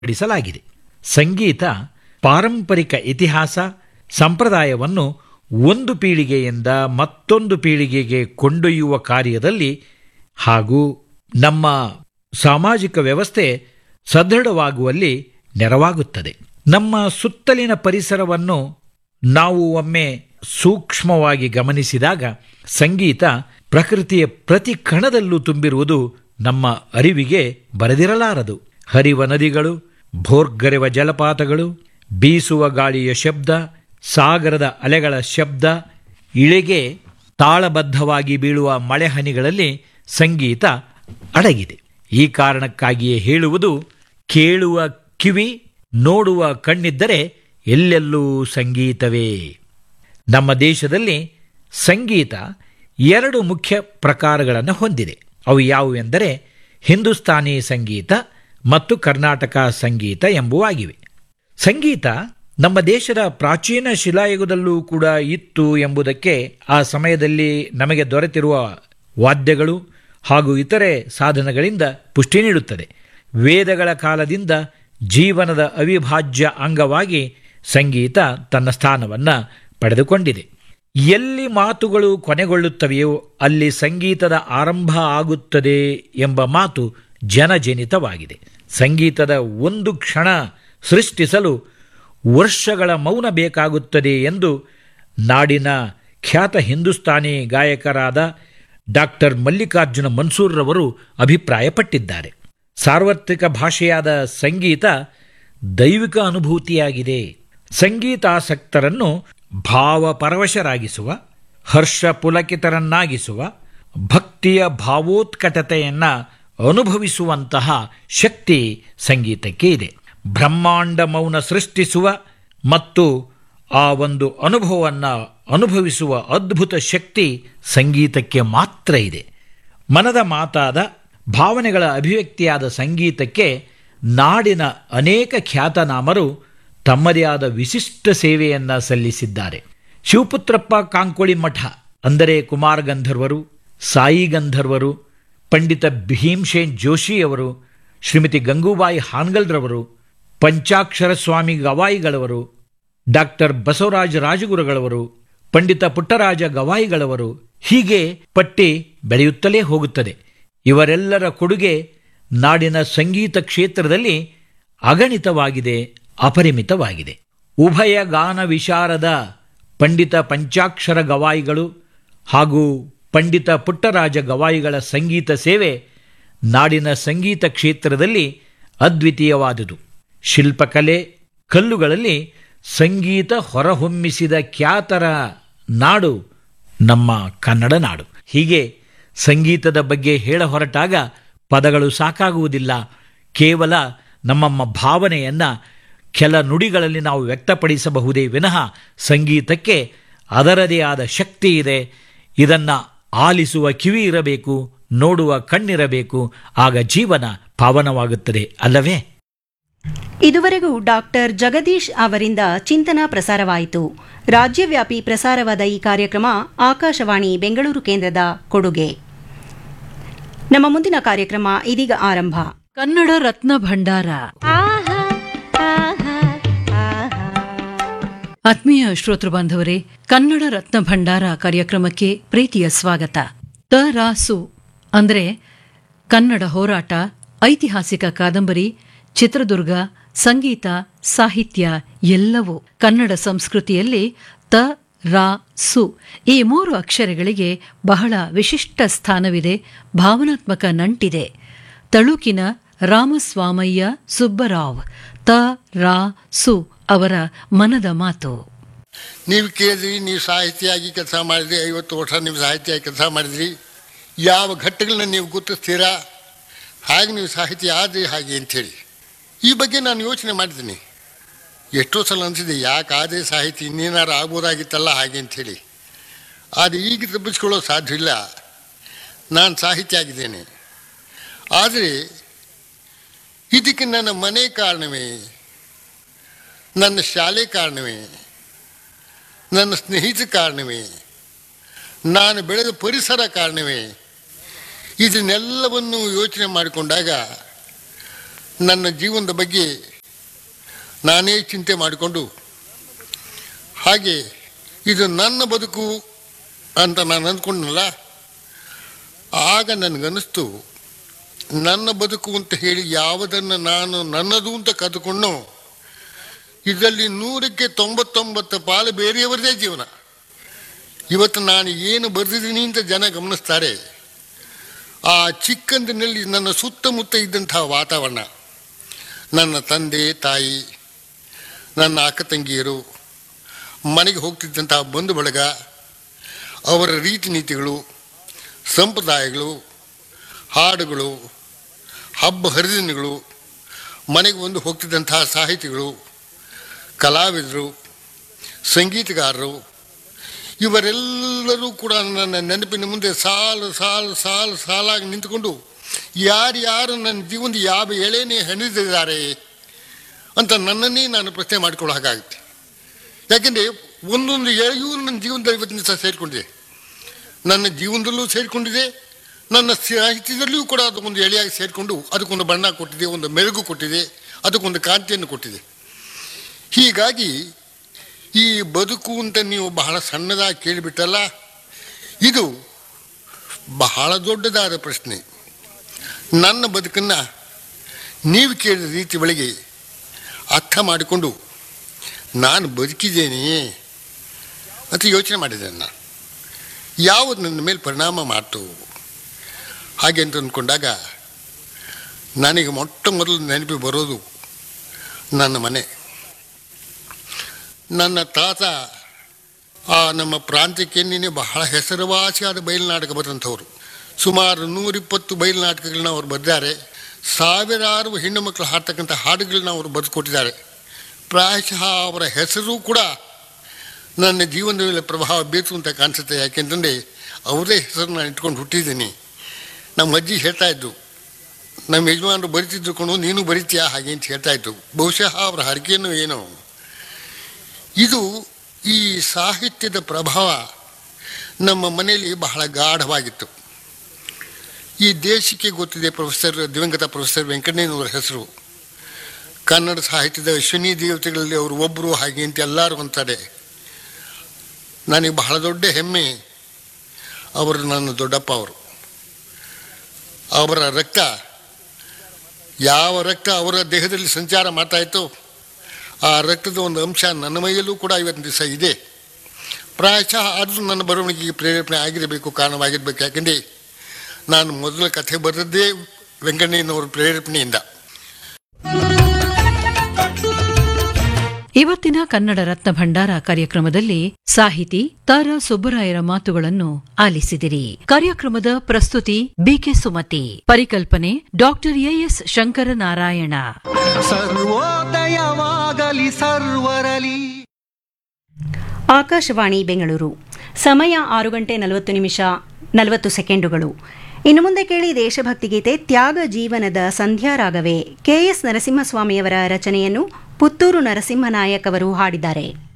ಪಡಿಸಲಾಗಿದೆ ಸಂಗೀತ ಪಾರಂಪರಿಕ ಇತಿಹಾಸ ಸಂಪ್ರದಾಯವನ್ನು ಒಂದು ಪೀಳಿಗೆಯಿಂದ ಮತ್ತೊಂದು ಪೀಳಿಗೆಗೆ ಕೊಂಡೊಯ್ಯುವ ಕಾರ್ಯದಲ್ಲಿ ಹಾಗೂ ನಮ್ಮ ಸಾಮಾಜಿಕ ವ್ಯವಸ್ಥೆ ಸದೃಢವಾಗುವಲ್ಲಿ ನೆರವಾಗುತ್ತದೆ ನಮ್ಮ ಸುತ್ತಲಿನ ಪರಿಸರವನ್ನು ನಾವು ಒಮ್ಮೆ ಸೂಕ್ಷ್ಮವಾಗಿ ಗಮನಿಸಿದಾಗ ಸಂಗೀತ ಪ್ರಕೃತಿಯ ಪ್ರತಿ ಕಣದಲ್ಲೂ ತುಂಬಿರುವುದು ನಮ್ಮ ಅರಿವಿಗೆ ಬರೆದಿರಲಾರದು ಹರಿವ ನದಿಗಳು ಭೋರ್ಗರೆವ ಜಲಪಾತಗಳು ಬೀಸುವ ಗಾಳಿಯ ಶಬ್ದ ಸಾಗರದ ಅಲೆಗಳ ಶಬ್ದ ಇಳೆಗೆ ತಾಳಬದ್ಧವಾಗಿ ಬೀಳುವ ಮಳೆಹನಿಗಳಲ್ಲಿ ಸಂಗೀತ ಅಡಗಿದೆ ಈ ಕಾರಣಕ್ಕಾಗಿಯೇ ಹೇಳುವುದು ಕೇಳುವ ಕಿವಿ ನೋಡುವ ಕಣ್ಣಿದ್ದರೆ ಎಲ್ಲೆಲ್ಲೂ ಸಂಗೀತವೇ ನಮ್ಮ ದೇಶದಲ್ಲಿ ಸಂಗೀತ ಎರಡು ಮುಖ್ಯ ಪ್ರಕಾರಗಳನ್ನು ಹೊಂದಿದೆ ಅವು ಯಾವುವೆಂದರೆ ಹಿಂದೂಸ್ತಾನಿ ಸಂಗೀತ ಮತ್ತು ಕರ್ನಾಟಕ ಸಂಗೀತ ಎಂಬುವಾಗಿವೆ ಸಂಗೀತ ನಮ್ಮ ದೇಶದ ಪ್ರಾಚೀನ ಶಿಲಾಯುಗದಲ್ಲೂ ಕೂಡ ಇತ್ತು ಎಂಬುದಕ್ಕೆ ಆ ಸಮಯದಲ್ಲಿ ನಮಗೆ ದೊರೆತಿರುವ ವಾದ್ಯಗಳು ಹಾಗೂ ಇತರೆ ಸಾಧನಗಳಿಂದ ಪುಷ್ಟಿ ನೀಡುತ್ತದೆ ವೇದಗಳ ಕಾಲದಿಂದ ಜೀವನದ ಅವಿಭಾಜ್ಯ ಅಂಗವಾಗಿ ಸಂಗೀತ ತನ್ನ ಸ್ಥಾನವನ್ನು ಪಡೆದುಕೊಂಡಿದೆ ಎಲ್ಲಿ ಮಾತುಗಳು ಕೊನೆಗೊಳ್ಳುತ್ತವೆಯೋ ಅಲ್ಲಿ ಸಂಗೀತದ ಆರಂಭ ಆಗುತ್ತದೆ ಎಂಬ ಮಾತು ಜನಜನಿತವಾಗಿದೆ ಸಂಗೀತದ ಒಂದು ಕ್ಷಣ ಸೃಷ್ಟಿಸಲು ವರ್ಷಗಳ ಮೌನ ಬೇಕಾಗುತ್ತದೆ ಎಂದು ನಾಡಿನ ಖ್ಯಾತ ಹಿಂದೂಸ್ತಾನಿ ಗಾಯಕರಾದ ಡಾಕ್ಟರ್ ಮಲ್ಲಿಕಾರ್ಜುನ ಮನ್ಸೂರ್ರವರು ಅಭಿಪ್ರಾಯಪಟ್ಟಿದ್ದಾರೆ ಸಾರ್ವತ್ರಿಕ ಭಾಷೆಯಾದ ಸಂಗೀತ ದೈವಿಕ ಅನುಭೂತಿಯಾಗಿದೆ ಸಂಗೀತಾಸಕ್ತರನ್ನು ಭಾವಪರವಶರಾಗಿಸುವ ಹರ್ಷ ಪುಲಕಿತರನ್ನಾಗಿಸುವ ಭಕ್ತಿಯ ಭಾವೋತ್ಕಟತೆಯನ್ನ ಅನುಭವಿಸುವಂತಹ ಶಕ್ತಿ ಸಂಗೀತಕ್ಕೆ ಇದೆ ಬ್ರಹ್ಮಾಂಡ ಮೌನ ಸೃಷ್ಟಿಸುವ ಮತ್ತು ಆ ಒಂದು ಅನುಭವವನ್ನು ಅನುಭವಿಸುವ ಅದ್ಭುತ ಶಕ್ತಿ ಸಂಗೀತಕ್ಕೆ ಮಾತ್ರ ಇದೆ ಮನದ ಮಾತಾದ ಭಾವನೆಗಳ ಅಭಿವ್ಯಕ್ತಿಯಾದ ಸಂಗೀತಕ್ಕೆ ನಾಡಿನ ಅನೇಕ ಖ್ಯಾತನಾಮರು ತಮ್ಮದೇ ಆದ ವಿಶಿಷ್ಟ ಸೇವೆಯನ್ನು ಸಲ್ಲಿಸಿದ್ದಾರೆ ಶಿವಪುತ್ರಪ್ಪ ಕಾಂಕೋಳಿ ಮಠ ಅಂದರೆ ಕುಮಾರ ಗಂಧರ್ವರು ಸಾಯಿ ಗಂಧರ್ವರು ಪಂಡಿತ ಭೀಮ್ಸೇನ್ ಜೋಶಿಯವರು ಶ್ರೀಮತಿ ಗಂಗೂಬಾಯಿ ಹಾನ್ಗಲ್ರವರು ಪಂಚಾಕ್ಷರ ಸ್ವಾಮಿ ಗವಾಯಿಗಳವರು ಡಾಕ್ಟರ್ ಬಸವರಾಜ ರಾಜಗುರುಗಳವರು ಪಂಡಿತ ಪುಟ್ಟರಾಜ ಗವಾಯಿಗಳವರು ಹೀಗೆ ಪಟ್ಟಿ ಬೆಳೆಯುತ್ತಲೇ ಹೋಗುತ್ತದೆ ಇವರೆಲ್ಲರ ಕೊಡುಗೆ ನಾಡಿನ ಸಂಗೀತ ಕ್ಷೇತ್ರದಲ್ಲಿ ಅಗಣಿತವಾಗಿದೆ ಅಪರಿಮಿತವಾಗಿದೆ ಉಭಯ ಗಾನ ವಿಶಾರದ ಪಂಡಿತ ಪಂಚಾಕ್ಷರ ಗವಾಯಿಗಳು ಹಾಗೂ ಪಂಡಿತ ಪುಟ್ಟರಾಜ ಗವಾಯಿಗಳ ಸಂಗೀತ ಸೇವೆ ನಾಡಿನ ಸಂಗೀತ ಕ್ಷೇತ್ರದಲ್ಲಿ ಅದ್ವಿತೀಯವಾದುದು ಶಿಲ್ಪಕಲೆ ಕಲ್ಲುಗಳಲ್ಲಿ ಸಂಗೀತ ಹೊರಹೊಮ್ಮಿಸಿದ ಖ್ಯಾತರ ನಾಡು ನಮ್ಮ ಕನ್ನಡ ನಾಡು ಹೀಗೆ ಸಂಗೀತದ ಬಗ್ಗೆ ಹೇಳ ಹೊರಟಾಗ ಪದಗಳು ಸಾಕಾಗುವುದಿಲ್ಲ ಕೇವಲ ನಮ್ಮ ಭಾವನೆಯನ್ನು ಕೆಲ ನುಡಿಗಳಲ್ಲಿ ನಾವು ವ್ಯಕ್ತಪಡಿಸಬಹುದೇ ವಿನಃ ಸಂಗೀತಕ್ಕೆ ಅದರದೇ ಆದ ಶಕ್ತಿ ಇದೆ ಇದನ್ನು ಆಲಿಸುವ ಕಿವಿ ಇರಬೇಕು ನೋಡುವ ಕಣ್ಣಿರಬೇಕು ಆಗ ಜೀವನ ಪಾವನವಾಗುತ್ತದೆ ಅಲ್ಲವೇ ಇದುವರೆಗೂ ಡಾಕ್ಟರ್ ಜಗದೀಶ್ ಅವರಿಂದ ಚಿಂತನ ಪ್ರಸಾರವಾಯಿತು ರಾಜ್ಯವ್ಯಾಪಿ ಪ್ರಸಾರವಾದ ಈ ಕಾರ್ಯಕ್ರಮ ಆಕಾಶವಾಣಿ ಬೆಂಗಳೂರು ಕೇಂದ್ರದ ಕೊಡುಗೆ ನಮ್ಮ ಮುಂದಿನ ಕಾರ್ಯಕ್ರಮ ಇದೀಗ ಆರಂಭ ಕನ್ನಡ ರತ್ನ ಭಂಡಾರ ಆತ್ಮೀಯ ಶ್ರೋತೃ ಬಾಂಧವರೇ ಕನ್ನಡ ರತ್ನ ಭಂಡಾರ ಕಾರ್ಯಕ್ರಮಕ್ಕೆ ಪ್ರೀತಿಯ ಸ್ವಾಗತ ತ ರಾಸು ಅಂದ್ರೆ ಕನ್ನಡ ಹೋರಾಟ ಐತಿಹಾಸಿಕ ಕಾದಂಬರಿ ಚಿತ್ರದುರ್ಗ ಸಂಗೀತ ಸಾಹಿತ್ಯ ಎಲ್ಲವೂ ಕನ್ನಡ ಸಂಸ್ಕೃತಿಯಲ್ಲಿ ತ ರಾ ಸು ಈ ಮೂರು ಅಕ್ಷರಗಳಿಗೆ ಬಹಳ ವಿಶಿಷ್ಟ ಸ್ಥಾನವಿದೆ ಭಾವನಾತ್ಮಕ ನಂಟಿದೆ ತಳುಕಿನ ರಾಮಸ್ವಾಮಯ್ಯ ಸುಬ್ಬರಾವ್ ತ ರಾ ಸು ಅವರ ಮನದ ಮಾತು ನೀವು ಕೇಳಿದ್ರಿ ನೀವು ಸಾಹಿತಿಯಾಗಿ ಕೆಲಸ ಮಾಡಿದ್ರಿ ಐವತ್ತು ವರ್ಷ ನೀವು ಸಾಹಿತಿಯಾಗಿ ಕೆಲಸ ಮಾಡಿದ್ರಿ ಯಾವ ಘಟ್ಟಗಳನ್ನ ನೀವು ಗುರುತಿಸ್ತೀರಾ ಹಾಗೆ ನೀವು ಸಾಹಿತಿ ಆದ್ರಿ ಹಾಗೆ ಅಂಥೇಳಿ ಈ ಬಗ್ಗೆ ನಾನು ಯೋಚನೆ ಮಾಡಿದ್ದೀನಿ ಎಷ್ಟೋ ಸಲ ಅನಿಸಿದೆ ಯಾಕೆ ಆದೇ ಸಾಹಿತಿ ಇನ್ನೇನಾರು ಆಗ್ಬೋದಾಗಿತ್ತಲ್ಲ ಹಾಗೆ ಅಂಥೇಳಿ ಆದರೆ ಈಗ ತಪ್ಪಿಸ್ಕೊಳ್ಳೋ ಸಾಧ್ಯವಿಲ್ಲ ನಾನು ಸಾಹಿತಿ ಆಗಿದ್ದೇನೆ ಆದರೆ ಇದಕ್ಕೆ ನನ್ನ ಮನೆ ಕಾರಣವೇ ನನ್ನ ಶಾಲೆ ಕಾರಣವೇ ನನ್ನ ಸ್ನೇಹಿತ ಕಾರಣವೇ ನಾನು ಬೆಳೆದ ಪರಿಸರ ಕಾರಣವೇ ಇದನ್ನೆಲ್ಲವನ್ನು ಯೋಚನೆ ಮಾಡಿಕೊಂಡಾಗ ನನ್ನ ಜೀವನದ ಬಗ್ಗೆ ನಾನೇ ಚಿಂತೆ ಮಾಡಿಕೊಂಡು ಹಾಗೆ ಇದು ನನ್ನ ಬದುಕು ಅಂತ ನಾನು ಅಂದ್ಕೊಂಡನಲ್ಲ ಆಗ ನನಗನ್ನಿಸ್ತು ನನ್ನ ಬದುಕು ಅಂತ ಹೇಳಿ ಯಾವುದನ್ನು ನಾನು ನನ್ನದು ಅಂತ ಕದ್ದುಕೊಂಡು ಇದರಲ್ಲಿ ನೂರಕ್ಕೆ ತೊಂಬತ್ತೊಂಬತ್ತು ಪಾಲು ಬೇರೆಯವರದೇ ಜೀವನ ಇವತ್ತು ನಾನು ಏನು ಬರೆದಿದ್ದೀನಿ ಅಂತ ಜನ ಗಮನಿಸ್ತಾರೆ ಆ ಚಿಕ್ಕಂದಿನಲ್ಲಿ ನನ್ನ ಸುತ್ತಮುತ್ತ ಇದ್ದಂತಹ ವಾತಾವರಣ ನನ್ನ ತಂದೆ ತಾಯಿ ನನ್ನ ಅಕ್ಕ ತಂಗಿಯರು ಮನೆಗೆ ಹೋಗ್ತಿದ್ದಂತಹ ಬಂಧು ಬಳಗ ಅವರ ರೀತಿ ನೀತಿಗಳು ಸಂಪ್ರದಾಯಗಳು ಹಾಡುಗಳು ಹಬ್ಬ ಹರಿದಿನಗಳು ಮನೆಗೆ ಒಂದು ಹೋಗ್ತಿದ್ದಂತಹ ಸಾಹಿತಿಗಳು ಕಲಾವಿದರು ಸಂಗೀತಗಾರರು ಇವರೆಲ್ಲರೂ ಕೂಡ ನನ್ನ ನೆನಪಿನ ಮುಂದೆ ಸಾಲು ಸಾಲು ಸಾಲು ಸಾಲಾಗಿ ನಿಂತುಕೊಂಡು ಯಾರ್ಯಾರು ನನ್ನ ಜೀವನದ ಯಾವ ಎಳೆನೇ ಹಣಿದಿದ್ದಾರೆ ಅಂತ ನನ್ನನ್ನೇ ನಾನು ಪ್ರಶ್ನೆ ಮಾಡಿಕೊಳ್ಳೋ ಹಾಗಾಗುತ್ತೆ ಯಾಕೆಂದರೆ ಒಂದೊಂದು ಎಳೆಯೂ ನನ್ನ ಜೀವನದಲ್ಲಿ ಇವತ್ತಿನ ದಿವಸ ಸೇರಿಕೊಂಡಿದೆ ನನ್ನ ಜೀವನದಲ್ಲೂ ಸೇರಿಕೊಂಡಿದೆ ನನ್ನ ಸಾಹಿತ್ಯದಲ್ಲಿಯೂ ಕೂಡ ಅದು ಒಂದು ಎಳೆಯಾಗಿ ಸೇರಿಕೊಂಡು ಅದಕ್ಕೊಂದು ಬಣ್ಣ ಕೊಟ್ಟಿದೆ ಒಂದು ಮೆರುಗು ಕೊಟ್ಟಿದೆ ಅದಕ್ಕೊಂದು ಕಾಂತಿಯನ್ನು ಕೊಟ್ಟಿದೆ ಹೀಗಾಗಿ ಈ ಬದುಕು ಅಂತ ನೀವು ಬಹಳ ಸಣ್ಣದಾಗಿ ಕೇಳಿಬಿಟ್ಟಲ್ಲ ಇದು ಬಹಳ ದೊಡ್ಡದಾದ ಪ್ರಶ್ನೆ ನನ್ನ ಬದುಕನ್ನು ನೀವು ಕೇಳಿದ ರೀತಿ ಒಳಗೆ ಅರ್ಥ ಮಾಡಿಕೊಂಡು ನಾನು ಬದುಕಿದ್ದೇನೆ ಅಂತ ಯೋಚನೆ ಮಾಡಿದೆ ನಾನು ಯಾವುದು ನನ್ನ ಮೇಲೆ ಪರಿಣಾಮ ಮಾಡ್ತು ಹಾಗೆ ಅಂತ ಅಂದ್ಕೊಂಡಾಗ ನನಗೆ ಮೊಟ್ಟ ಮೊದಲು ನೆನಪಿ ಬರೋದು ನನ್ನ ಮನೆ ನನ್ನ ತಾತ ಆ ನಮ್ಮ ಪ್ರಾಂತ್ಯಕ್ಕೆನ್ನೇ ಬಹಳ ಹೆಸರುವಾಸಿಯಾದ ಬಯಲುನಾಟಕ ಬರೆದಂಥವ್ರು ಸುಮಾರು ನೂರಿಪ್ಪತ್ತು ಬಯಲುನಾಟಕಗಳನ್ನ ಅವರು ಬರೆದಿದ್ದಾರೆ ಸಾವಿರಾರು ಹೆಣ್ಣು ಮಕ್ಕಳು ಹಾಡ್ತಕ್ಕಂಥ ಹಾಡುಗಳನ್ನ ಅವರು ಬರೆದುಕೊಟ್ಟಿದ್ದಾರೆ ಪ್ರಾಯಶಃ ಅವರ ಹೆಸರು ಕೂಡ ನನ್ನ ಜೀವನದ ಮೇಲೆ ಪ್ರಭಾವ ಬೀರ್ತು ಅಂತ ಕಾಣಿಸುತ್ತೆ ಯಾಕೆಂತಂದರೆ ಅವರೇ ಹೆಸರು ನಾನು ಇಟ್ಕೊಂಡು ಹುಟ್ಟಿದ್ದೀನಿ ನಮ್ಮ ಅಜ್ಜಿ ಹೇಳ್ತಾ ಇದ್ದು ನಮ್ಮ ಯಜಮಾನರು ಬರಿತಿದ್ರು ಕೊಂಡು ನೀನು ಬರಿತೀಯಾ ಹಾಗೆ ಅಂತ ಹೇಳ್ತಾ ಇತ್ತು ಬಹುಶಃ ಅವರ ಹರಕೆಯನ್ನು ಏನೋ ಇದು ಈ ಸಾಹಿತ್ಯದ ಪ್ರಭಾವ ನಮ್ಮ ಮನೆಯಲ್ಲಿ ಬಹಳ ಗಾಢವಾಗಿತ್ತು ಈ ದೇಶಕ್ಕೆ ಗೊತ್ತಿದೆ ಪ್ರೊಫೆಸರ್ ದಿವಂಗತ ಪ್ರೊಫೆಸರ್ ವೆಂಕಣ್ಣಯ್ಯನವರ ಹೆಸರು ಕನ್ನಡ ಸಾಹಿತ್ಯದ ಅಶ್ವಿನಿ ದೇವತೆಗಳಲ್ಲಿ ಅವರು ಒಬ್ಬರು ಹಾಗೆ ಅಂತ ಎಲ್ಲರೂ ಅಂತಾರೆ ನನಗೆ ಬಹಳ ದೊಡ್ಡ ಹೆಮ್ಮೆ ಅವರು ನನ್ನ ದೊಡ್ಡಪ್ಪ ಅವರು ಅವರ ರಕ್ತ ಯಾವ ರಕ್ತ ಅವರ ದೇಹದಲ್ಲಿ ಸಂಚಾರ ಮಾಡ್ತಾ ಇತ್ತು ಆ ರಕ್ತದ ಒಂದು ಅಂಶ ನನ್ನ ಮೈಯಲ್ಲೂ ಕೂಡ ಇವತ್ತಿನ ದಿವಸ ಇದೆ ಪ್ರಾಯಶಃ ಅದು ನನ್ನ ಬರವಣಿಗೆಗೆ ಪ್ರೇರೇಪಣೆ ಆಗಿರಬೇಕು ಕಾರಣವಾಗಿರ್ಬೇಕು ಯಾಕೆಂದರೆ ನಾನು ಮೊದಲ ಕಥೆ ಬರೆದದ್ದೇ ವೆಂಕಣ್ಣಯ್ಯನವರ ಪ್ರೇರೇಪಣೆಯಿಂದ ಇವತ್ತಿನ ಕನ್ನಡ ರತ್ನ ಭಂಡಾರ ಕಾರ್ಯಕ್ರಮದಲ್ಲಿ ಸಾಹಿತಿ ತಾರಾ ಸುಬ್ಬರಾಯರ ಮಾತುಗಳನ್ನು ಆಲಿಸಿದಿರಿ ಕಾರ್ಯಕ್ರಮದ ಪ್ರಸ್ತುತಿ ಬಿಕೆ ಸುಮತಿ ಪರಿಕಲ್ಪನೆ ಡಾಕ್ಟರ್ ಎಎಸ್ ಶಂಕರನಾರಾಯಣ ಸರ್ವೋದಯವಾಗಲಿ ಸರ್ವರಲಿ ಆಕಾಶವಾಣಿ ಬೆಂಗಳೂರು ಸಮಯ ಆರು ಗಂಟೆ ನಲವತ್ತು ನಿಮಿಷ ನಲವತ್ತು ಸೆಕೆಂಡುಗಳು ಇನ್ನು ಮುಂದೆ ಕೇಳಿ ದೇಶಭಕ್ತಿ ಗೀತೆ ತ್ಯಾಗ ಜೀವನದ ಸಂಧ್ಯಾರಾಗವೇ ಕೆಎಸ್ ನರಸಿಂಹಸ್ವಾಮಿಯವರ ರಚನೆಯನ್ನು ಪುತ್ತೂರು ನರಸಿಂಹನಾಯಕ್ ಅವರು ಹಾಡಿದ್ದಾರೆ